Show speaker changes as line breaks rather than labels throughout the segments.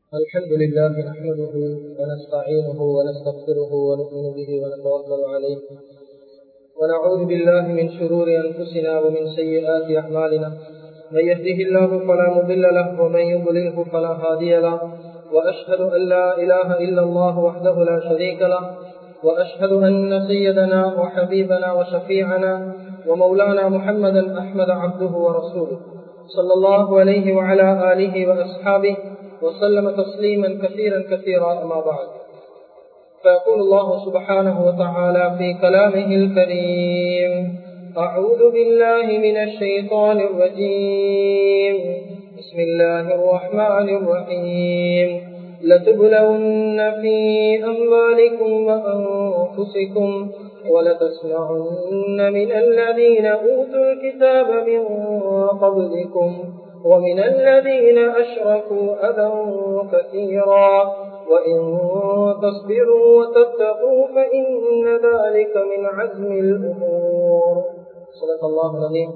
الحمد لله نحمده ونستعينه ونستغفره ونؤمن به ونتوكل عليه ونعوذ بالله من شرور أنفسنا ومن سيئات أعمالنا من يهده الله فلا مضل له ومن يضلله فلا هادي له وأشهد أن لا إله إلا الله وحده لا شريك له وأشهد أن سيدنا وحبيبنا وشفيعنا ومولانا محمدا أحمد عبده ورسوله صلى الله عليه وعلى آله وأصحابه وسلم تسليما كثيرا كثيرا أما بعد فيقول الله سبحانه وتعالى في كلامه الكريم أعوذ بالله من الشيطان الرجيم بسم الله الرحمن الرحيم لتبلون في أموالكم وأنفسكم ولتسمعن من الذين أوتوا الكتاب من قبلكم ومن الذين أشركوا أذى كثيرا وإن تصبروا وتتقوا فإن ذلك من عزم الأمور صدق الله العظيم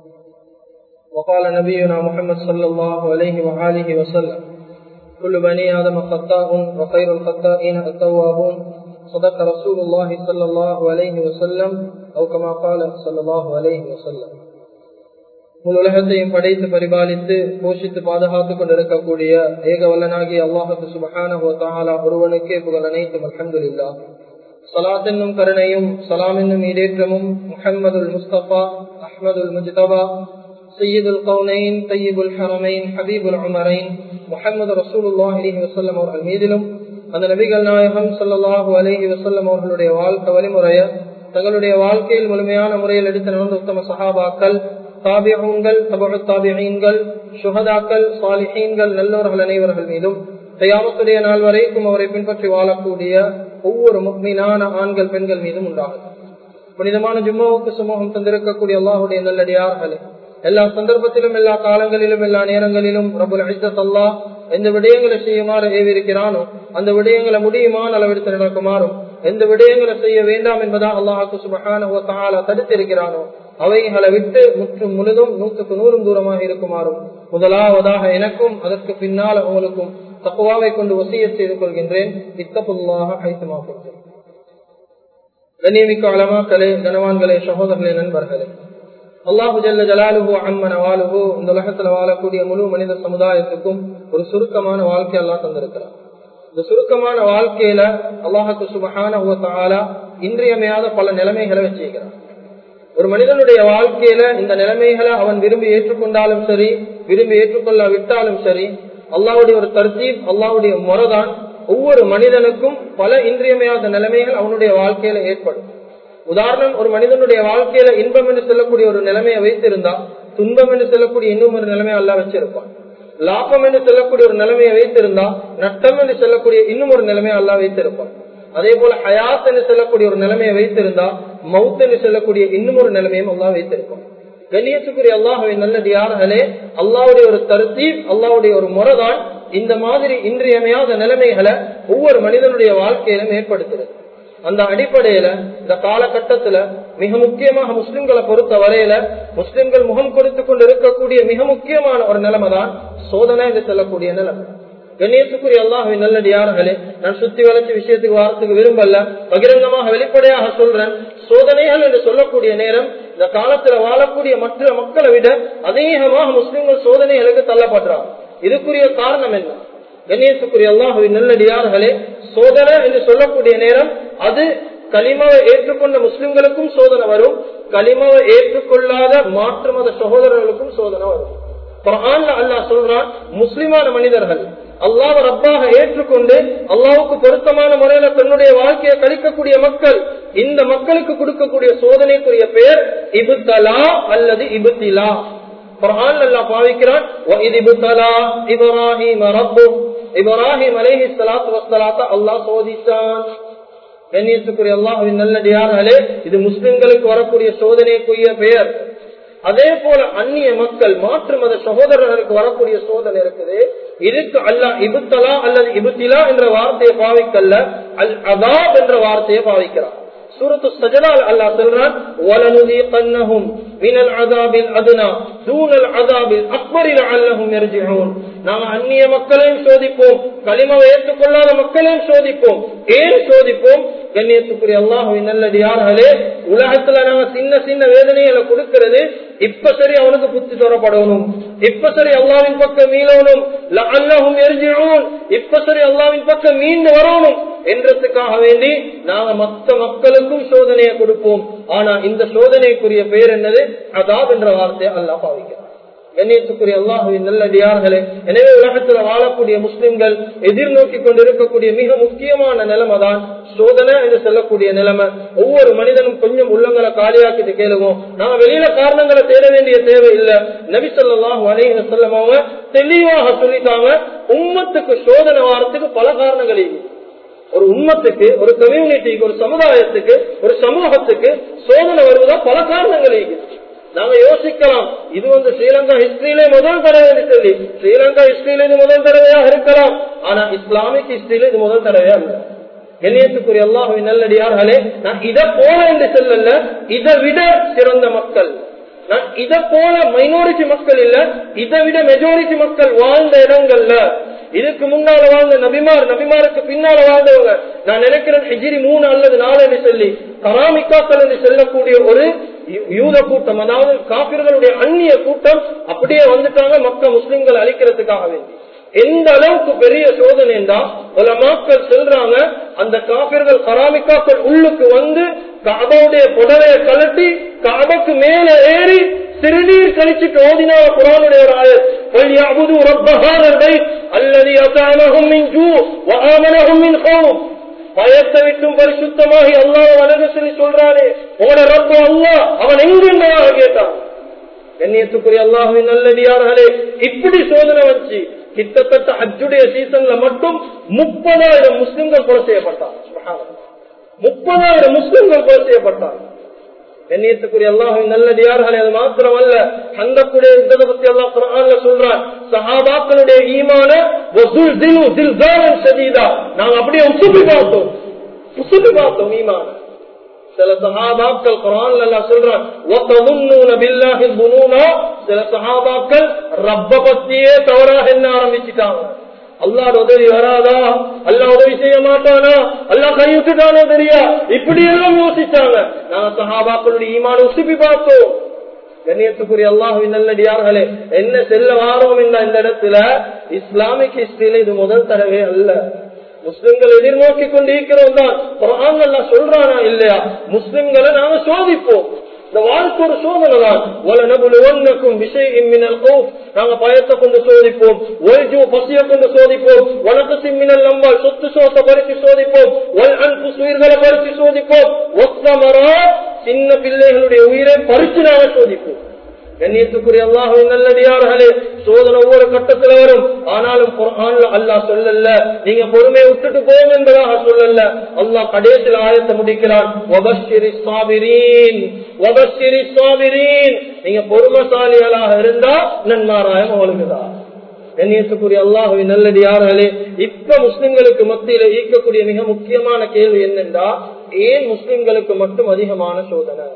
وقال نبينا محمد صلى الله عليه وآله وسلم كل بني آدم خطاء وخير الخطائين التوابون صدق رسول الله صلى الله عليه وسلم أو كما قال صلى الله عليه وسلم முழு உலகத்தையும் படைத்து பரிபாலித்து போஷித்து பாதுகாத்துக் கொண்டிருக்கக்கூடிய ஏக வல்லனாகி அல்லாஹு சுபஹான ஒருவனுக்கே புகழ் அனைத்தும் அலமதுல்லா சலாத் என்னும் கருணையும் சலாம் என்னும் ஈடேற்றமும் முஹம்மதுல் முஸ்தபா அஹ்மதுல் முஜ்தபா சையீதுல் கவுனைன் தையீபுல் ஹரமைன் ஹபீபுல் உமரைன் முஹம்மது ரசூலுல்லாஹ் அலிஹி வசல்லம் அவர்கள் மீதிலும் அந்த நபிகள் நாயகம் சல்லாஹூ அலஹி வசல்லம் அவர்களுடைய வாழ்க்கை வழிமுறைய தங்களுடைய வாழ்க்கையில் முழுமையான முறையில் எடுத்து நடந்த உத்தம சஹாபாக்கள் தாபியங்கள் தபு தாபியங்கள் சுகதாக்கள் சாலிஹீன்கள் நல்லவர்கள் அனைவர்கள் மீதும் தயாமத்துடைய நாள் வரைக்கும் அவரை பின்பற்றி வாழக்கூடிய ஒவ்வொரு முக்மீனான ஆண்கள் பெண்கள் மீதும் உண்டாகும் புனிதமான ஜும்மாவுக்கு சமூகம் தந்திருக்கக்கூடிய அல்லாஹுடைய நல்லடியார்களே எல்லா சந்தர்ப்பத்திலும் எல்லா காலங்களிலும் எல்லா நேரங்களிலும் ரபுல் அஜத் அல்லா எந்த விடயங்களை செய்யுமாறு ஏவிருக்கிறானோ அந்த விடயங்களை முடியுமான அளவெடுத்து நடக்குமாறும் எந்த விடயங்களை செய்ய வேண்டாம் என்பதா அல்லாஹாக்கு சுபகான தடுத்திருக்கிறானோ அவைகளை விட்டு முற்றும் முழுதும் நூற்றுக்கு நூறும் தூரமாக இருக்குமாறும் முதலாவதாக எனக்கும் அதற்கு பின்னால் உங்களுக்கும் தக்குவாவை கொண்டு வசிய செய்து கொள்கின்றேன் இத்தப்புல்லாக ஐத்தமாக்கப்பட்டேன் கண்ணியமிக்க அளமாக்களே கனவான்களே சகோதரர்களே நண்பர்களே அல்லாஹு ஜல்ல ஜலாலுஹோ அம்மன் வாழுகோ இந்த உலகத்துல வாழக்கூடிய முழு மனித சமுதாயத்துக்கும் ஒரு சுருக்கமான வாழ்க்கை எல்லாம் தந்திருக்கிறார் இந்த சுருக்கமான வாழ்க்கையில அல்லாஹுக்கு சுபகான இன்றியமையாத பல நிலைமைகளை வச்சிருக்கிறார் ஒரு மனிதனுடைய வாழ்க்கையில இந்த நிலைமைகளை அவன் விரும்பி ஏற்றுக்கொண்டாலும் சரி விரும்பி ஏற்றுக்கொள்ள விட்டாலும் சரி அல்லாவுடைய ஒரு தர்த்தீப் அல்லாவுடைய முறைதான் ஒவ்வொரு மனிதனுக்கும் பல இன்றியமையாத நிலைமைகள் அவனுடைய வாழ்க்கையில ஏற்படும் உதாரணம் ஒரு மனிதனுடைய வாழ்க்கையில இன்பம் என்று சொல்லக்கூடிய ஒரு நிலைமையை வைத்திருந்தா துன்பம் என்று சொல்லக்கூடிய இன்னும் ஒரு நிலைமையை அல்ல வச்சிருப்பான் லாபம் என்று சொல்லக்கூடிய ஒரு நிலைமையை வைத்திருந்தா நட்டம் என்று சொல்லக்கூடிய இன்னும் ஒரு நிலைமையை அல்ல வைத்திருப்பான் அதே போல ஹயாத் என்று சொல்லக்கூடிய ஒரு நிலைமையை வைத்திருந்தா மவுத் என்று சொல்லக்கூடிய இன்னும் ஒரு நிலைமையும் அல்லா வைத்திருப்பான் கண்ணியத்துக்குரிய அல்லாஹுவை நல்லடியார்களே அல்லாவுடைய ஒரு தருத்தீப் அல்லாவுடைய ஒரு முறைதான் இந்த மாதிரி இன்றியமையாத நிலைமைகளை ஒவ்வொரு மனிதனுடைய வாழ்க்கையிலும் ஏற்படுத்துறது அந்த அடிப்படையில இந்த காலகட்டத்துல மிக முக்கியமாக முஸ்லிம்களை பொறுத்த வரையில முஸ்லிம்கள் முகம் கொடுத்து கொண்டு இருக்கக்கூடிய மிக முக்கியமான ஒரு நிலைமை தான் சோதனை என்று சொல்லக்கூடிய நிலைமை கண்ணியத்துக்குரிய அல்லாஹுவின் நல்லடியார்களே நான் சுத்தி வளர்ச்சி விஷயத்துக்கு வாரத்துக்கு விரும்பல பகிரங்கமாக வெளிப்படையாக சொல்றேன் சோதனைகள் என்று சொல்லக்கூடிய நேரம் இந்த காலத்துல வாழக்கூடிய மற்ற மக்களை விட அதிகமாக முஸ்லிம்கள் சோதனைகளுக்கு தள்ளப்படுறாங்க இதுக்குரிய காரணம் என்ன கண்ணியத்துக்குரிய அல்லாஹுவின் நல்லடியார்களே சோதனை என்று சொல்லக்கூடிய நேரம் அது களிமாவை ஏற்றுக்கொண்ட முஸ்லிம்களுக்கும் சோதனை வரும் களிமாவை ஏற்றுக்கொள்ளாத மாற்று மத சகோதரர்களுக்கும் சோதனை வரும் அல்லா சொல்றான் முஸ்லிமான மனிதர்கள் அல்லாஹ் ரப்பாக ஏற்றுக்கொண்டு அல்லாவுக்கு பொருத்தமான முறையில தன்னுடைய வாழ்க்கையை கழிக்கக்கூடிய மக்கள் இந்த மக்களுக்கு கொடுக்கக்கூடிய சோதனைக்குரிய பெயர் இபுத்தலா அல்லது இபுத்திலா குரான் அல்லா பாவிக்கிறான் இப்ராஹிம் இப்ராஹிம் அலேஹி சலாத்து வசலாத்த அல்லாஹ் சோதிச்சான் கண்ணியத்துக்குரிய அல்லாஹின் நல்லடியார்களே இது முஸ்லிம்களுக்கு வரக்கூடிய சோதனைக்குரிய பெயர் அதே போல அந்நிய மக்கள் மாற்று மத சகோதரர்களுக்கு வரக்கூடிய சோதனை இருக்குது இதுக்கு அல்லா இபுத்தலா அல்லது இபுத்திலா என்ற வார்த்தையை பாவிக்கல்ல அல் அதாப் என்ற வார்த்தையை பாவிக்கிறார் சூரத்து சஜதால் அல்லாஹ் சொல்றான் வலனுதீகன்னஹும் மினல் அதாபில் அதுனா தூனல் அதாபில் அக்பரில் அல்லஹும் எர்ஜிஹூன் நாம அந்நிய மக்களையும் சோதிப்போம் களிமாவை ஏற்றுக்கொள்ளாத மக்களையும் சோதிப்போம் ஏன் சோதிப்போம் கண்ணியத்துக்குரிய அல்லாஹுவின் நல்லடியார்களே உலகத்துல நாம சின்ன சின்ன வேதனைகளை கொடுக்கிறது இப்ப சரி அவனுக்கு புத்தி தரப்படணும் இப்ப சரி அல்லாவின் பக்கம் மீளவனும் அல்லாஹும் எரிஞ்சிடணும் இப்ப சரி அல்லாவின் பக்கம் மீண்டு வரணும் என்றதுக்காக வேண்டி நாங்க மற்ற மக்களுக்கும் சோதனையை கொடுப்போம் ஆனா இந்த சோதனைக்குரிய பெயர் என்னது அதாப் என்ற வார்த்தையை அல்லாஹ் பாவிக்கிறார் கண்ணியத்துக்குரிய அல்லாஹுவின் நல்லடியார்களே எனவே உலகத்துல வாழக்கூடிய முஸ்லிம்கள் எதிர்நோக்கி கொண்டிருக்கக்கூடிய மிக முக்கியமான நிலைமை தான் சோதனை என்று சொல்லக்கூடிய நிலைமை ஒவ்வொரு மனிதனும் கொஞ்சம் உள்ளங்களை காலியாக்கிட்டு கேளுவோம் நாம வெளியில காரணங்களை தேட வேண்டிய தேவை இல்லை நபி சொல்லாஹு அலைஹி வஸல்லம் அவங்க தெளிவாக சொல்லிட்டாங்க உம்மத்துக்கு சோதனை வாரத்துக்கு பல காரணங்கள் இருக்கு ஒரு உம்மத்துக்கு ஒரு கம்யூனிட்டிக்கு ஒரு சமுதாயத்துக்கு ஒரு சமூகத்துக்கு சோதனை வருவதா பல காரணங்கள் இருக்கு நாங்க யோசிக்கலாம் இது வந்து ஸ்ரீலங்கா ஹிஸ்டரியிலே முதல் தடவை என்று சொல்லி ஸ்ரீலங்கா ஹிஸ்டரியில இது முதல் தடவையாக இருக்கலாம் ஆனா இஸ்லாமிக் ஹிஸ்டரியில இது முதல் தடவையா இல்லை கண்ணியத்துக்குரிய அல்லாஹுவின் நல்லடியார்களே நான் இதை போல என்று சொல்லல இதை விட சிறந்த மக்கள் நான் இதை போல மைனாரிட்டி மக்கள் இல்ல இதை விட மெஜாரிட்டி மக்கள் வாழ்ந்த இடங்கள்ல இதுக்கு முன்னால வாழ்ந்த நபிமார் நபிமாருக்கு பின்னால வாழ்ந்தவங்க நான் நினைக்கிறேன் ஹிஜிரி மூணு அல்லது நாலு என்று சொல்லி கராமிக்காக்கள் என்று சொல்லக்கூடிய ஒரு யூத கூட்டம் அதாவது காப்பிர்களுடைய அந்நிய கூட்டம் அப்படியே வந்துட்டாங்க மக்க முஸ்லிம்கள் அழிக்கிறதுக்காக வேண்டி எந்த அளவுக்கு பெரிய சோதனை தான் பல மக்கள் செல்றாங்க அந்த காப்பிர்கள் கராமிக்காக்கள் உள்ளுக்கு வந்து காபாவுடைய புடவையை கலட்டி காபக்கு மேல ஏறி சிறுநீர் கழிச்சுட்டு ஓதினா குரானுடைய ஒரு ஆயர் فَلْيَعْبُدُوا رَبَّ هَذَا الْبَيْتِ الَّذِي أَطْعَمَهُم مِّن جُوعٍ وَآمَنَهُم مِّنْ خَوْفٍ பயத்தை விட்டும் பரிசுத்தமாகி அல்லாஹ் வலக சொல்லி சொல்றானே உங்களோட ரப்ப அல்லாஹ் அவன் எங்கிருந்ததாக கேட்டான் கண்ணியத்துக்குரிய அல்லாஹுவின் நல்லடியார்களே இப்படி சோதனை வச்சு கிட்டத்தட்ட அஜுடைய சீசன்ல மட்டும் முப்பதாயிரம் முஸ்லிம்கள் கொலை செய்யப்பட்டார் முப்பதாயிரம் முஸ்லிம்கள் கொலை செய்யப்பட்டார் கண்ணியத்துக்குரிய அல்லாஹின் நல்லடியார்களே அது மாத்திரமல்ல சந்தக்குடைய யுத்தத்தை பத்தி அல்லாஹ் குரான்ல சொல்றான் சஹாபாக்களுடைய ஈமான சதீதா நாங்க அப்படியே உசுப்பி பார்த்தோம் உசுப்பி பார்த்தோம் ஈமான சில சஹாபாக்கள் குரான்ல எல்லாம் சொல்றான் சில சஹாபாக்கள் ரப்ப பத்தியே தவறாக என்ன ஆரம்பிச்சுட்டாங்க அல்லாட உதவி வராதா அல்லா உதவி செய்ய மாட்டானா அல்லா கைவிட்டுட்டானோ தெரியா இப்படி எல்லாம் யோசிச்சாங்க நாங்க சஹாபாக்களுடைய ஈமான உசுப்பி பார்த்தோம் கண்ணியத்துக்குரிய அல்லாஹுவின் நல்லடியார்களே என்ன செல்ல வாரோம் என்ற இந்த இடத்துல இஸ்லாமிக் ஹிஸ்டரியில இது முதல் தடவை அல்ல முஸ்லிம்கள் எதிர்நோக்கி கொண்டு இருக்கிறோம் தான் குரான் எல்லாம் சொல்றானா இல்லையா முஸ்லிம்களை நாங்க சோதிப்போம் இந்த வாழ்க்கை ஒரு சோதனை தான் ஒலனபுலுவன்னக்கும் விஷயம் மின்னல் கோப் நாங்க பயத்தை கொண்டு சோதிப்போம் ஒய்ஜு பசியை கொண்டு சோதிப்போம் வழக்கத்தி மின்னல் நம்பால் சொத்து சோத்தை பறித்து சோதிப்போம் ஒல் அன்பு உயிர்களை பறித்து சோதிப்போம் ஒத்தமரா சின்ன பிள்ளைகளுடைய உயிரை பறித்து நாங்க சோதிப்போம் கண்ணியத்துக்குரிய அல்லாஹுவின் நல்லடியார்களே சோதனை ஒவ்வொரு கட்டத்துல வரும் ஆனாலும் குர்ஆன்ல அல்லாஹ் சொல்லல நீங்க பொறுமையை விட்டுட்டு போங்க என்பதாக சொல்லல அல்லாஹ் கடைசியில் ஆயத்தை முடிக்கிறான் வபஷ்ஷிரி ஸாபிரீன் வபஷ்ஷிரி ஸாபிரீன் நீங்க பொறுமைசாலிகளாக இருந்தா நன்மாராயம் அவளுக்குதான் கண்ணியத்துக்குரிய அல்லாஹுவின் நல்லடியார்களே இப்ப முஸ்லிம்களுக்கு மத்தியில ஈர்க்கக்கூடிய மிக முக்கியமான கேள்வி என்னென்றா ஏன் முஸ்லிம்களுக்கு மட்டும் அதிகமான சோதனை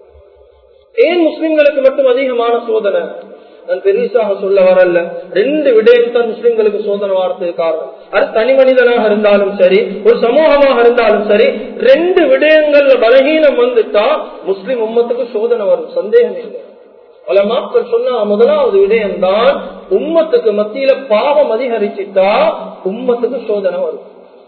ஏன் முஸ்லிம்களுக்கு மட்டும் அதிகமான சோதனை நான் பெருசாக சொல்ல வரல ரெண்டு விடயம் தான் முஸ்லிம்களுக்கு சோதனை வார்த்தைக்கு காரணம் அது தனி மனிதனாக இருந்தாலும் சரி ஒரு சமூகமாக இருந்தாலும் சரி ரெண்டு விடயங்கள்ல பலகீனம் வந்துட்டா முஸ்லிம் உம்மத்துக்கு சோதனை வரும் சந்தேகம் இல்லை பல மாக்கள் சொன்னா முதலாவது விடயம் தான் உம்மத்துக்கு மத்தியில பாவம் அதிகரிச்சுட்டா உம்மத்துக்கு சோதனை வரும்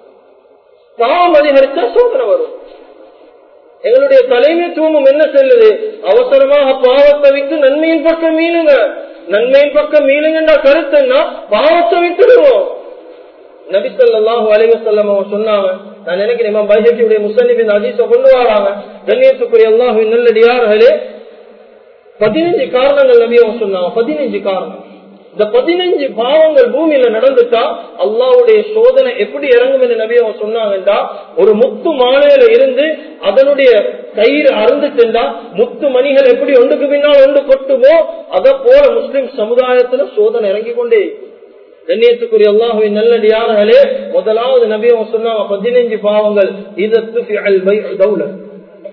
பாவம் அதிகரிச்சா சோதனை வரும் எங்களுடைய தலைமைத்துவமும் என்ன செல்லுது அவசரமாக பாவத்தை விட்டு நன்மையின் பக்கம் மீளுங்க நன்மையின் பக்கம் மீளுங்கன்ற கருத்துன்னா பாவத்தை விட்டுடுவோம் நபிசல்லாஹு அலைவசல்லம் அவங்க சொன்னாங்க நான் நினைக்கிறேன் பைஹக்கியுடைய முசன்னிபின் அஜீஸ கொண்டு வராங்க கண்ணியத்துக்குரிய அல்லாஹு நல்லடியார்களே பதினஞ்சு காரணங்கள் நபி அவங்க சொன்னாங்க பதினஞ்சு காரணம் இந்த பதினஞ்சு பாவங்கள் பூமியில நடந்துட்டா அல்லாவுடைய சோதனை எப்படி இறங்கும் என்று நபி அவங்க சொன்னாங்கன்றா ஒரு முத்து மாலையில இருந்து அதனுடைய கயிறு அருந்து சென்றா முத்து மணிகள் எப்படி ஒன்றுக்கு பின்னால் ஒன்று கொட்டுமோ அதை போல முஸ்லிம் சமுதாயத்துல சோதனை இறங்கி கொண்டே கண்ணியத்துக்குரிய அல்லாஹுவின் நல்லடியார்களே முதலாவது நபி அவங்க சொன்னாங்க பதினஞ்சு பாவங்கள் இதற்கு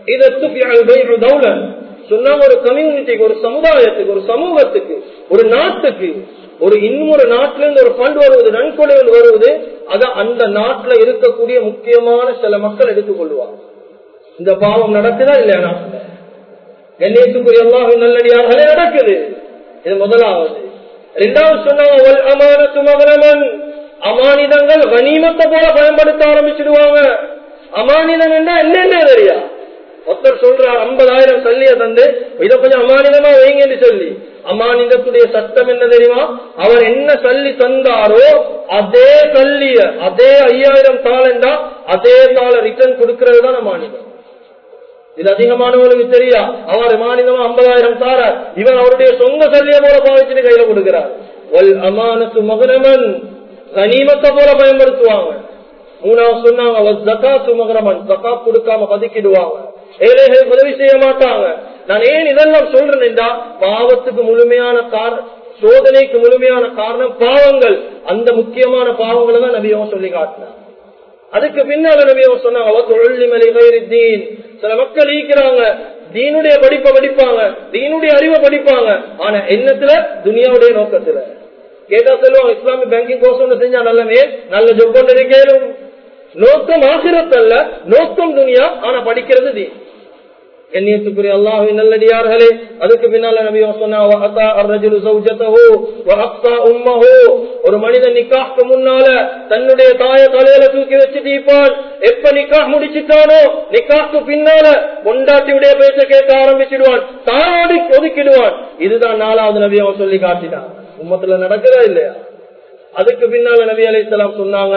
இது தௌலன் சொன்னாங்க ஒரு கம்யூனிட்டிக்கு ஒரு சமுதாயத்துக்கு ஒரு சமூகத்துக்கு ஒரு நாட்டுக்கு ஒரு இன்னொரு நாட்டில இருந்து ஒரு ஃபண்ட் வருவது நன்கொடை வருவது அத அந்த நாட்டுல இருக்கக்கூடிய முக்கியமான சில மக்கள் எடுத்துக்கொள்வாங்க இந்த பாவம் நடக்குதா இல்லையா நாட்டுல கண்ணியத்துக்குரிய எல்லாம் நல்லடியார்களே நடக்குது இது முதலாவது இரண்டாவது சொன்னாங்க அமானிதங்கள் கனிமத்தை போல பயன்படுத்த ஆரம்பிச்சிடுவாங்க அமானிதம் என்ன என்னென்ன தெரியா ஒருத்தர் சொல்றார் ஐம்பதாயிரம் சல்லிய தந்து இதை கொஞ்சம் அமானிதமா வைங்கன்னு சொல்லி அமானிதத்துடைய சட்டம் என்ன தெரியுமா அவர் என்ன சல்லி தந்தாரோ அதே சல்லிய அதே ஐயாயிரம் தாளண்டா அதே தாள ரிட்டர்ன் கொடுக்கிறது தான் அமானிதம் இது அதிகமானவர்களுக்கு தெரியா அவர் மாநிலமா ஐம்பதாயிரம் தார இவன் அவருடைய சொந்த சல்லிய போல பாவிச்சுட்டு கையில கொடுக்கிறார் ஒல் அமானத்து மகனமன் கனிமத்தை போல பயன்படுத்துவாங்க மூணாவது சொன்னாங்க ஜக்காத்து மகரமன் ஜக்காத் கொடுக்காம பதுக்கிடுவாங்க ஏழைகளுக்கு உதவி செய்ய மாட்டாங்க நான் ஏன் இதெல்லாம் சொல்றேன்டா பாவத்துக்கு முழுமையான காரணம் சோதனைக்கு முழுமையான காரணம் பாவங்கள் அந்த முக்கியமான பாவங்களை தான் நபியவன் சொல்லி காட்டினார் அதுக்கு பின்னால நபியவன் சொன்னாங்க தீன் சில மக்கள் ஈக்கிறாங்க தீனுடைய படிப்பை படிப்பாங்க தீனுடைய அறிவை படிப்பாங்க ஆனா என்னத்துல துனியாவுடைய நோக்கத்துல கேட்டா சொல்லுவாங்க இஸ்லாமிக் பேங்கிங் கோர்ஸ் ஒன்று செஞ்சா நல்லமே நல்ல ஜொப் கொண்டு இருக்கேனும் நோக்கம் ஆசிரத்தல்ல நோக்கம் துனியா ஆனா படிக்கிறது தீன் கண்ணியத்துக்குரிய அல்லாஹின் நல்லடியார்களே அதுக்கு பின்னால நபி சொன்னாங்க ஒரு மனிதன் நிக்காக்கு முன்னால தன்னுடைய தாய தலையில தூக்கி வச்சுட்டு இருப்பான் எப்ப நிக்கா முடிச்சுட்டானோ நிக்காக்கு பின்னால பொண்டாட்டியுடைய பேச்ச கேட்க ஆரம்பிச்சிடுவான் தாயோடு ஒதுக்கிடுவான் இதுதான் நாலாவது நபி அவன் சொல்லி காட்டினான் உம்மத்துல நடக்குதா இல்லையா அதுக்கு பின்னால நபி அலி இஸ்லாம் சொன்னாங்க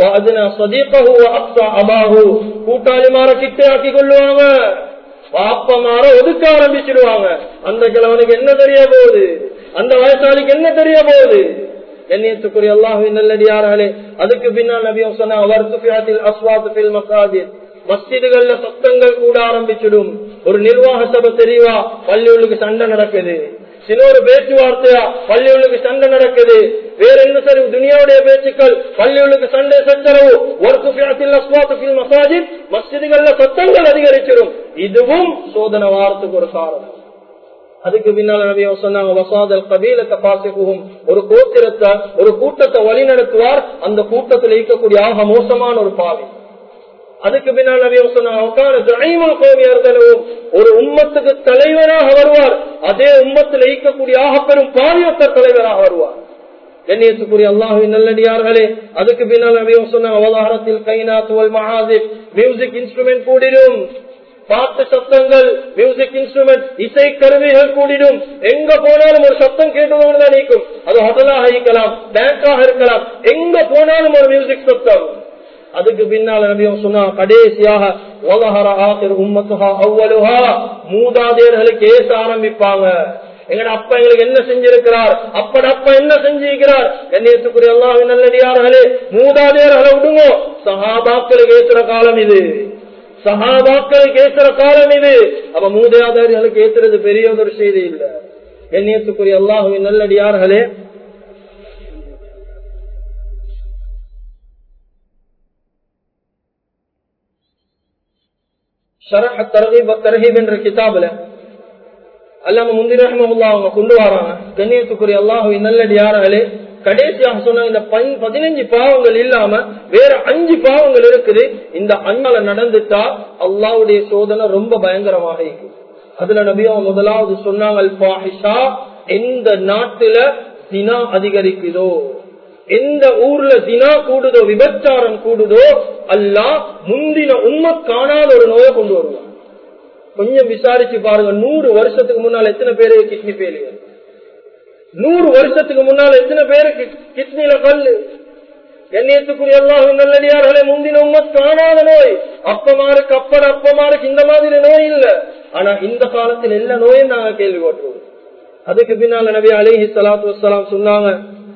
கூட்டாளிமார கிட்டே ஆக்கி கொள்ளுவாங்க பாப்பமார ஒதுக்க ஆரம்பிச்சிடுவாங்க அந்த கிழவனுக்கு என்ன தெரிய போகுது அந்த வயசாளிக்கு என்ன தெரிய போகுது கண்ணியத்துக்குரிய அல்லாஹு நல்லடியார்களே அதுக்கு பின்னால் நபியம் சொன்ன மஸ்ஜிதுகள்ல சத்தங்கள் கூட ஆரம்பிச்சிடும் ஒரு நிர்வாக சபை தெரியவா பள்ளிகளுக்கு சண்டை நடக்குது சில ஒரு பேச்சுவார்த்தையா பள்ளிகளுக்கு சண்டை நடக்குது வேற என்ன சரி துனியாவுடைய பேச்சுக்கள் பள்ளிகளுக்கு சண்டை சச்சரவு ஒரு மசாஜித் மஸ்ஜிதுகள்ல சத்தங்கள் அதிகரிச்சிடும் இதுவும் சோதனை வாரத்துக்கு ஒரு காரணம் அதுக்கு பின்னால நபியா சொன்னாங்க வசாதல் கபீலத்தை பாசிக்குவும் ஒரு கோத்திரத்தை ஒரு கூட்டத்தை வழி நடத்துவார் அந்த கூட்டத்தில் இருக்கக்கூடிய ஆக மோசமான ஒரு பாவி அதுக்கு பின்னால் நபியா சொன்னாங்க ஒரு உம்மத்துக்கு தலைவராக வருவார் அதே உம்மத்தில் ஈக்கக்கூடிய ஆக பெரும் பாவியத்த தலைவராக வருவார் கண்ணியத்துக்குரிய அல்லாஹுவின் நல்லடியார்களே அதுக்கு பின்னால் நபியா சொன்னாங்க அவதாரத்தில் கைநாத்துவல் மகாதிப் மியூசிக் இன்ஸ்ட்ருமெண்ட் கூடிடும் பாட்டு சத்தங்கள் மியூசிக் இன்ஸ்ட்ருமெண்ட் இசை கருவிகள் கூடிடும் எங்க போனாலும் ஒரு சத்தம் கேட்டுதான் நீக்கும் அது ஹோட்டலாக இருக்கலாம் பேங்காக இருக்கலாம் எங்க போனாலும் ஒரு மியூசிக் சத்தம் அதுக்கு பின்னால நபியும் சொன்னா கடைசியாக மூதாதையர்களுக்கு ஏச ஆரம்பிப்பாங்க எங்கட அப்பா எங்களுக்கு என்ன செஞ்சிருக்கிறார் அப்பட அப்பா என்ன செஞ்சிருக்கிறார் கண்ணியத்துக்குரிய எல்லாம் நல்லடியார்களே மூதாதையர்களை விடுங்க சகாபாக்களுக்கு ஏசுற காலம் இது சகாபாக்களுக்கு ஏசுற காலம் இது அப்ப மூதாதையர்களுக்கு ஏசுறது பெரிய ஒரு செய்தி இல்ல கண்ணியத்துக்குரிய அல்லாஹுவின் நல்லடியார்களே ஷரஹ தரகீப் தரகீப் என்ற கிதாபுல அல்லாம முந்தி ரஹமுல்லா அவங்க கொண்டு வராங்க கண்ணியத்துக்குரிய அல்லாஹுவின் நல்லடியார்களே கடைசியாக சொன்ன இந்த பதினஞ்சு பாவங்கள் இல்லாம வேற அஞ்சு பாவங்கள் இருக்குது இந்த அண்ணால நடந்துட்டா அல்லாவுடைய சோதனை ரொம்ப பயங்கரமாக இருக்கு அதுல நபியா முதலாவது சொன்னாங்க எந்த நாட்டுல தினா அதிகரிக்குதோ எந்த ஊர்ல தினா கூடுதோ விபச்சாரம் கூடுதோ அல்லா முந்தின உண்மை காணாத ஒரு நோயை கொண்டு வருவான் கொஞ்சம் விசாரிச்சு பாருங்க நூறு வருஷத்துக்கு முன்னால் எத்தனை பேருக்கு கிட்னி ஃபெயிலியர் நூறு வருஷத்துக்கு முன்னால் எத்தனை பேருக்கு கிட்னில கல்லு கண்ணியத்துக்குரிய எல்லாம் நல்லடியார்களே முந்தின உண்மை காணாத நோய் அப்பமாருக்கு அப்பட அப்பமாருக்கு இந்த மாதிரி நோய் இல்ல ஆனா இந்த காலத்தில் எல்லா நோயும் நாங்க கேள்விப்பட்டிருக்கோம் அதுக்கு பின்னால நபி அலிஹி சலாத்து வலாம் சொன்னாங்க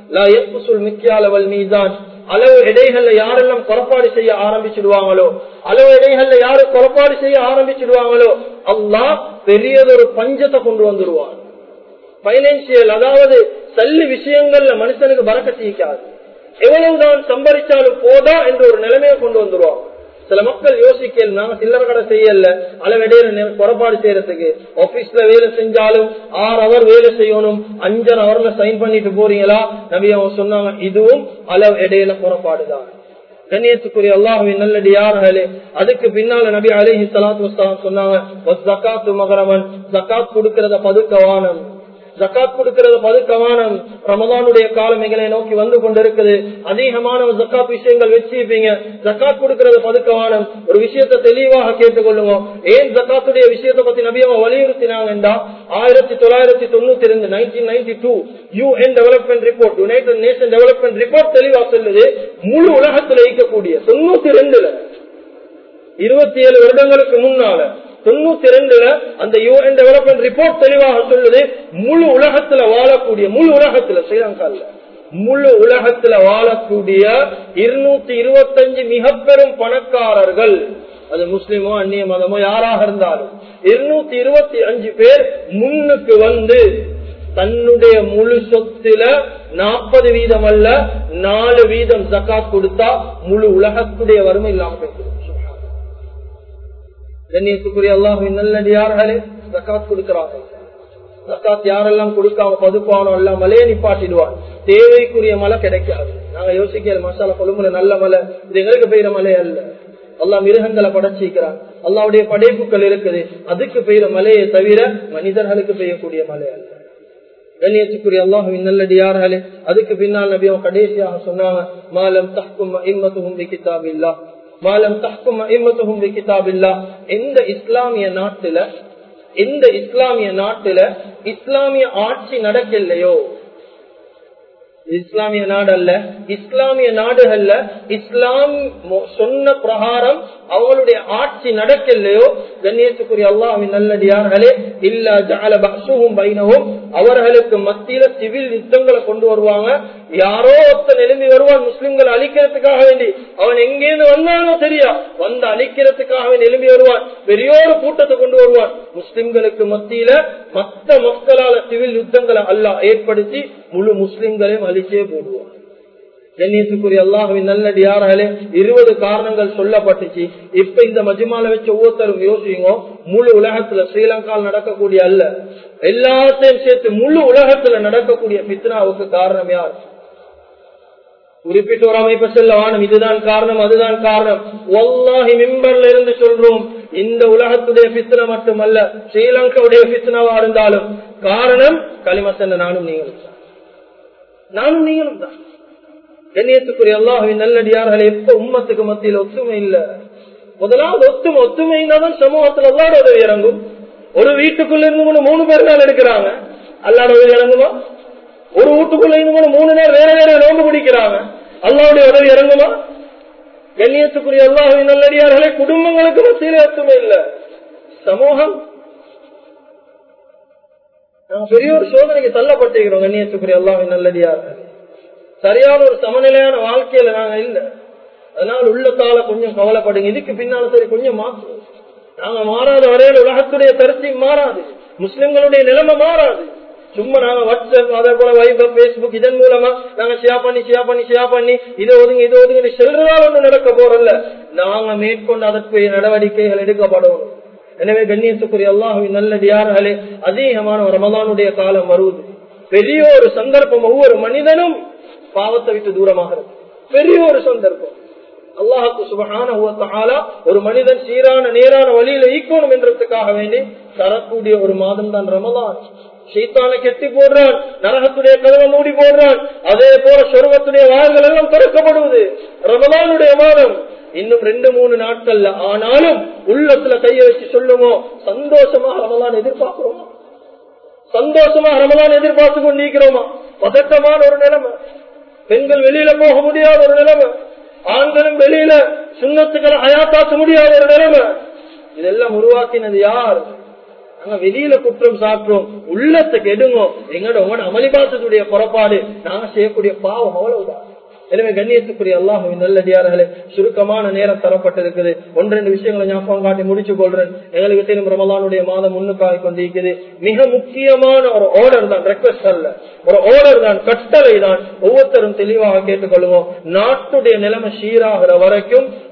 அளவு எடைகள்ல யாரெல்லாம் குறப்பாடு செய்ய ஆரம்பிச்சிடுவாங்களோ அளவு எடைகள்ல யாரு குறப்பாடு செய்ய ஆரம்பிச்சிடுவாங்களோ அல்லா பெரியதொரு பஞ்சத்தை கொண்டு வந்துடுவான் பைனான்சியல் அதாவது சல்லி விஷயங்கள்ல மனுஷனுக்கு பறக்க செய்யாது எவ்வளவுதான் சம்பரிச்சாலும் போதா என்ற ஒரு நிலைமையை கொண்டு வந்துருவான் சில மக்கள் யோசிக்கல நாங்க சில்லறை கடை செய்யல அளவெடையில புறப்பாடு செய்யறதுக்கு ஆபீஸ்ல வேலை செஞ்சாலும் ஆறு அவர் வேலை செய்யணும் அஞ்சரை அவர்ல சைன் பண்ணிட்டு போறீங்களா நபி அவங்க சொன்னாங்க இதுவும் அளவு இடையில புறப்பாடுதான் கண்ணியத்துக்குரிய அல்லாஹுவின் நல்லடி யார்களே அதுக்கு பின்னால நபி அலிஹி சலாத்து வஸ்லாம் சொன்னாங்க ஜக்காத்து மகரமன் ஜக்காத் கொடுக்கறத பதுக்கவானம் ஜக்காத் கொடுக்கிறது பதுக்கமானம் ரமதானுடைய காலம் எங்களை நோக்கி வந்து கொண்டிருக்குது அதிகமான ஜக்காத் விஷயங்கள் வச்சிருப்பீங்க ஜக்காத் கொடுக்கிறது பதுக்கமானம் ஒரு விஷயத்தை தெளிவாக கேட்டுக்கொள்ளுங்க ஏன் ஜக்காத்துடைய விஷயத்தை பத்தி நபியமா வலியுறுத்தினாங்கன்றா ஆயிரத்தி தொள்ளாயிரத்தி தொண்ணூத்தி ரெண்டு nineteen ninety two UN development report United Nation development report தெளிவா சொல்லுது முழு உலகத்தில் ஈக்கக்கூடிய தொண்ணூத்தி ரெண்டுல இருபத்தி ஏழு வருடங்களுக்கு முன்னால தொண்ணூத்தி ரெண்டுல அந்த யூஎன் டெவலப்மெண்ட் ரிப்போர்ட் தெளிவாக சொல்லுது முழு உலகத்துல வாழக்கூடிய முழு உலகத்துல ஸ்ரீலங்கால முழு உலகத்துல வாழக்கூடிய இருநூத்தி இருபத்தஞ்சு மிக பெரும் பணக்காரர்கள் அது முஸ்லிமோ அந்நிய மதமோ யாராக இருந்தாலும் இருநூத்தி இருபத்தி அஞ்சு பேர் முன்னுக்கு வந்து தன்னுடைய முழு சொத்துல நாற்பது வீதம் அல்ல நாலு வீதம் ஜக்காத் கொடுத்தா முழு உலகத்துடைய வறுமை இல்லாம போயிட்டு கண்ணியத்துக்குரிய அல்லாஹின் நல்லடியார்களே ஜக்காத் கொடுக்கிறாங்க ஜக்காத் யாரெல்லாம் கொடுக்காம பதுப்பானோ எல்லாம் மலையை நிப்பாட்டிடுவான் தேவைக்குரிய மழை கிடைக்காது நாங்க யோசிக்கிற மசாலா கொழும்புல நல்ல மலை இது எங்களுக்கு பெய்யற மலை அல்ல அல்லா மிருகங்களை படைச்சிக்கிறான் அல்லாவுடைய படைப்புகள் இருக்குது அதுக்கு பெய்யற மலையை தவிர மனிதர்களுக்கு பெய்யக்கூடிய மலை அல்ல கண்ணியத்துக்குரிய அல்லாஹுவின் நல்லடியார்களே அதுக்கு பின்னால் நபி அவன் கடைசியாக சொன்னாங்க மாலம் தஹ்கும் இம்மத்துஹும் கிதாப் இல்லா மாலம் தஹ்கும் இம்மத்துஹும் கிதாப் இல்லா எந்த இஸ்லாமிய நாட்டுல எந்த இஸ்லாமிய நாட்டுல இஸ்லாமிய ஆட்சி நடக்கலையோ இஸ்லாமிய நாடு அல்ல இஸ்லாமிய நாடுகள்ல இஸ்லாம் சொன்ன பிரகாரம் அவங்களுடைய ஆட்சி நடக்கலையோ கண்ணியத்துக்குரிய அல்லாஹின் நல்லடியார்களே இல்ல ஜால பக்சுவும் பைனவும் அவர்களுக்கு மத்தியில சிவில் யுத்தங்களை கொண்டு வருவாங்க யாரோ ஒருத்தன் எழும்பி வருவான் முஸ்லிம்களை அழிக்கிறதுக்காக வேண்டி அவன் எங்கேருந்து வந்தாலும் சரியா வந்து அழிக்கிறதுக்காக வேண்டி எழும்பி வருவான் பெரியோரு கூட்டத்தை கொண்டு வருவான் முஸ்லிம்களுக்கு மத்தியில மத்த மக்களால சிவில் யுத்தங்களை அல்லாஹ் ஏற்படுத்தி முழு முஸ்லிம்களையும் அழிச்சே போடுவான் கண்ணியத்துக்குரிய அல்லாஹுவின் நல்லடியார்களே இருபது காரணங்கள் சொல்லப்பட்டுச்சு இப்ப இந்த மஜ்மால வச்ச ஒவ்வொருத்தரும் யோசிங்க முழு உலகத்துல ஸ்ரீலங்காவில் நடக்கக்கூடிய அல்ல எல்லாத்தையும் சேர்த்து முழு உலகத்துல நடக்கக்கூடிய பித்னாவுக்கு காரணம் யார் குறிப்பிட்ட ஒரு அமைப்பு செல்ல வானம் இதுதான் காரணம் அதுதான் காரணம் ஒல்லாஹி மிம்பர்ல இருந்து சொல்றோம் இந்த உலகத்துடைய பித்தனை மட்டுமல்ல ஸ்ரீலங்காவுடைய பித்தனவா இருந்தாலும் காரணம் களிமசன்ன நானும் நீங்களும் தான் நானும் நீங்களும் தான் கண்ணியத்துக்குரிய அல்லாஹுவின் நல்லடியார்கள் எப்ப உம்மத்துக்கு மத்தியில் ஒத்துமை இல்ல முதலாவது ஒத்துமை ஒத்துமைனாதான் சமூகத்தில் அல்லாட உதவி இறங்கும் ஒரு வீட்டுக்குள்ள இருந்து கூட மூணு பேர் மேல எடுக்கிறாங்க அல்லாட உதவி இறங்குமா ஒரு வீட்டுக்குள்ள இருந்து கூட மூணு பேர் வேற வேற நோம்பு பிடிக்கிறாங்க அல்லாவுடைய உதவி இறங்குமா கண்ணியத்துக்குரிய அல்லாஹுவின் நல்லடியார்களே குடும்பங்களுக்கு மத்தியிலே ஒத்துமை இல்ல சமூகம் நாங்க பெரிய ஒரு சோதனைக்கு தள்ளப்பட்டிருக்கிறோம் கண்ணியத்துக்குரிய அல்லாஹின் நல்லடியார்கள் சரியான ஒரு சமநிலையான வாழ்க்கையில நாங்க இல்ல அதனால உள்ளத்தால கொஞ்சம் கவலைப்படுங்க இதுக்கு பின்னால சரி கொஞ்சம் மாற்று நாங்க மாறாத வரையில் உலகத்துடைய கருத்தி மாறாது முஸ்லிம்களுடைய நிலைமை மாறாது சும்மா நாங்க வாட்ஸ்அப் அதே போல வைபர் பேஸ்புக் இதன் மூலமா நாங்க ஷேர் பண்ணி ஷேர் பண்ணி ஷேர் பண்ணி இதை ஒதுங்க இதை ஒதுங்க செல்றதால் ஒண்ணு நடக்க போறல்ல நாங்க மேற்கொண்டு அதற்குரிய நடவடிக்கைகள் எடுக்கப்படணும் எனவே கண்ணியத்துக்குரிய அல்லாஹுவின் நல்லடியார்களே அதிகமான ஒரு ரமதானுடைய காலம் வருவது பெரிய ஒரு சந்தர்ப்பம் ஒவ்வொரு மனிதனும் பாவத்தை விட்டு தூரமாக இருக்கு பெரிய ஒரு சந்தர்ப்பம் அல்லாஹுக்கு சுபகான ஒரு மனிதன் சீரான நேரான வழியில ஈக்கணும் என்றதுக்காக வேண்டி தரக்கூடிய ஒரு மாதம் தான் ரமதான் சீத்தான கெட்டி போடுறான் நரகத்துடைய கதவை மூடி போடுறான் அதே போல சொர்வத்துடைய வாய்கள் எல்லாம் திறக்கப்படுவது ரமதானுடைய மாதம் இன்னும் ரெண்டு மூணு நாட்கள்ல ஆனாலும் உள்ளத்துல கைய வச்சு சொல்லுமோ சந்தோஷமா ரமலான் எதிர்பார்க்கிறோமா சந்தோஷமா ரமலான் எதிர்பார்த்து கொண்டிருக்கிறோமா பதட்டமான ஒரு நிலைமை பெண்கள் வெளியில போக முடியாத ஒரு நிலைமை ஆண்களும் வெளியில சுண்ணத்துக்களை அயாத்தாக்க முடியாத ஒரு நிலைமை இதெல்லாம் உருவாக்கினது யார் நாங்க வெளியில குற்றம் சாட்டுறோம் உள்ளத்துக்கு எடுங்கோ எங்களோட உங்களோட அமளிபாசத்துடைய புறப்பாடு நாங்க செய்யக்கூடிய பாவம் அவ்வளவுதான் எனவே கண்ணியத்துக்குரிய அல்லாஹுவின் நல்லடியார்களே சுருக்கமான நேரம் தரப்பட்டிருக்குது ஒன்று ரெண்டு விஷயங்களை ஞாபகம் காட்டி முடிச்சு கொள்றேன் எங்களுக்கு தெரியும் ரமலானுடைய மாதம் முன்னுக்காக கொண்டிருக்குது மிக முக்கியமான ஒரு ஆர்டர் தான் ரெக்வஸ்ட் அல்ல ஒரு ஆர்டர் தான் கட்டளை தான் ஒவ்வொருத்தரும் தெளிவாக கேட்டுக்கொள்வோம் நாட்டுடைய நிலைமை சீராகிற வரைக்கும்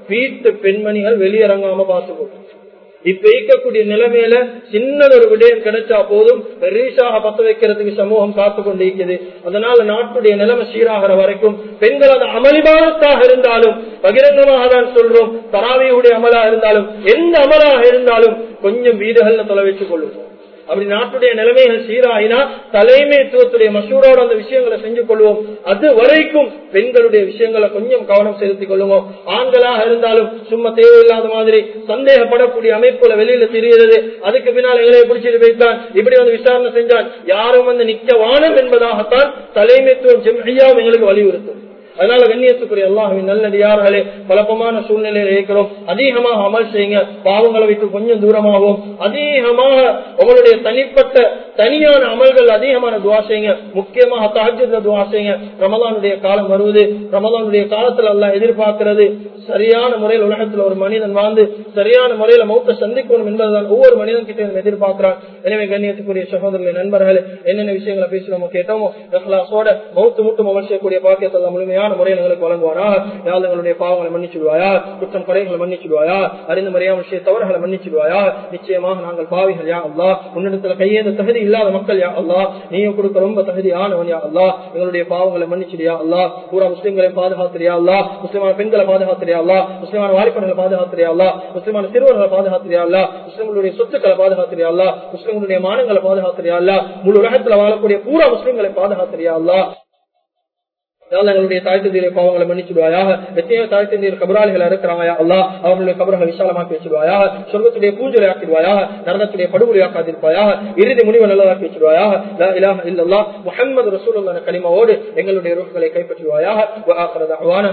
வீட்டு பெண்மணிகள் வெளியிறங்காம பார்த்துக்கணும் இப்ப இருக்கக்கூடிய நிலைமையில சின்ன ஒரு விடயம் கிடைச்சா போதும் பெரிசாக பத்த வைக்கிறதுக்கு சமூகம் காத்து கொண்டு இருக்குது அதனால நாட்டுடைய நிலைமை சீராகிற வரைக்கும் பெண்கள் அது அமளிபானத்தாக இருந்தாலும் பகிரங்கமாக தான் சொல்றோம் தராவியுடைய அமலா இருந்தாலும் எந்த அமலாக இருந்தாலும் கொஞ்சம் வீடுகள்ல தொலை வச்சுக் கொள்ளுவோம் அப்படி நாட்டுடைய நிலைமைகள் சீராயினா தலைமைத்துவத்துடைய மசூரோட அந்த விஷயங்களை செஞ்சு கொள்வோம் அது வரைக்கும் பெண்களுடைய விஷயங்களை கொஞ்சம் கவனம் செலுத்திக் கொள்ளுவோம் ஆண்களாக இருந்தாலும் சும்மா தேவையில்லாத மாதிரி சந்தேகப்படக்கூடிய அமைப்புல வெளியில தெரிகிறது அதுக்கு பின்னால் எங்களை பிடிச்சிட்டு வைத்தான் இப்படி வந்து விசாரணை செஞ்சான் யாரும் வந்து நிக்க வானம் என்பதாகத்தான் தலைமைத்துவம் ஜெம்ஹியாவும் எங்களுக்கு வலியுறுத்தும் அதனால கண்ணியத்துக்குரிய அல்லாஹின் நல்லடியார்களே குழப்பமான சூழ்நிலையில இருக்கிறோம் அதிகமாக அமல் செய்யுங்க பாவங்களை விட்டு கொஞ்சம் தூரமாகவும் அதிகமாக உங்களுடைய தனிப்பட்ட தனியான அமல்கள் அதிகமான துவா செய்யுங்க முக்கியமாக தாஜ்யத்துல துவா செய்யுங்க ரமலானுடைய காலம் வருவது ரமலானுடைய காலத்துல எல்லாம் எதிர்பார்க்கிறது சரியான முறையில் உலகத்துல ஒரு மனிதன் வாழ்ந்து சரியான முறையில மௌத்த சந்திக்கணும் என்பதுதான் ஒவ்வொரு மனிதன் கிட்ட எதிர்பார்க்கிறான் எனவே கண்ணியத்துக்குரிய சகோதரர்களை நண்பர்களே என்னென்ன விஷயங்களை பேசுறோமோ கேட்டோமோ இஹ்லாஸோட மௌத்து முட்டும் அமல் செய்யக்கூடிய பாக்கியத்தை எல்லாம் முழுமையான முறையில் எங்களுக்கு வழங்குவாரா யாழ் எங்களுடைய பாவங்களை மன்னிச்சுடுவாயா குற்றம் குறைகளை மன்னிச்சுடுவாயா அறிந்து மறியாம விஷய தவறுகளை மன்னிச்சுடுவாயா நிச்சயமாக நாங்கள் பாவிகள் யா அல்லா உன்னிடத்துல கையேந்த தகுதி இல்லாத மக்கள் யா அல்லா நீயும் கொடுக்க ரொம்ப தகுதியானவன் யா அல்லா எங்களுடைய பாவங்களை மன்னிச்சுடியா அல்லா பூரா முஸ்லிம்களை பாதுகாத்துறியா அல்லா முஸ்லிமான பெண்களை பாதுகாத்துறியா அல்லா முஸ்லிமான வாலிபர்களை பாதுகாத்துறியா அல்லா முஸ்லிமான சிறுவர்களை பாதுகாத்துறியா அல்லா முஸ்லிம்களுடைய சொத்துக்களை பாதுகாத்துறியா அல்லா முஸ்லிம்களுடைய மானங்களை பாதுகாத்துறியா அல்லா முழு உலகத்துல வாழக்கூடிய பூரா முஸ்லிம்களை பாதுகாத்துறியா அல்லா எங்களுடைய தாய் தந்தைய பாவங்களை மன்னிச்சுடுவாயாக எத்தனையோ தாய் தந்தையர் கபராளிகள் இருக்கிறாங்க அல்லா அவர்களுடைய கபர்களை விசாலமாக்கி வச்சிருவாயாக சொர்க்கத்துடைய பூஜை ஆக்கிடுவாயாக நரகத்துடைய படுகொலை ஆக்காதிருப்பாயாக இறுதி முடிவை நல்லதாக்கி வச்சிருவாயாக இல்லல்லா முகமது ரசூல் கனிமாவோடு எங்களுடைய ரூப்களை கைப்பற்றுவாயாக